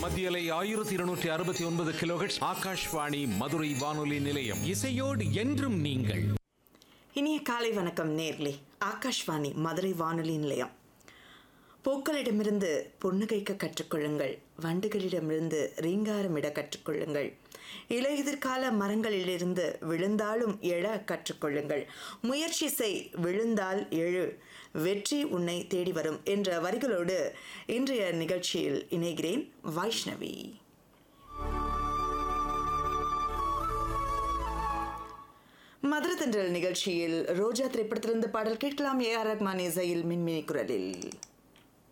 மத்தியலை ஆயிரத்தி இருநூற்றி அறுபத்தி ஒன்பது கிலோஹெட்ஸ் ஆகாஷ்வாணி மதுரை வானொலி நிலையம் இசையோடு என்றும் நீங்கள் இனிய காலை வணக்கம் நேர்லே ஆகாஷ்வாணி மதுரை வானொலி நிலையம் பூக்களிடமிருந்து புன்னகைக்க கற்றுக்கொள்ளுங்கள் வண்டுகளிடமிருந்து ரீங்காரமிட கற்றுக்கொள்ளுங்கள் இலையுதிர்கால மரங்களிலிருந்து விழுந்தாலும் எழ கற்றுக்கொள்ளுங்கள் முயற்சி செய் விழுந்தால் எழு வெற்றி உன்னை தேடி வரும் என்ற வரிகளோடு இன்றைய நிகழ்ச்சியில் இணைகிறேன் வைஷ்ணவி மதுர தென்றல் நிகழ்ச்சியில் ரோஜா திரைப்படத்திலிருந்து பாடல் கேட்கலாம் ஏ ஆர் ரஹ்மான் இசையில் மின்மினி குரலில்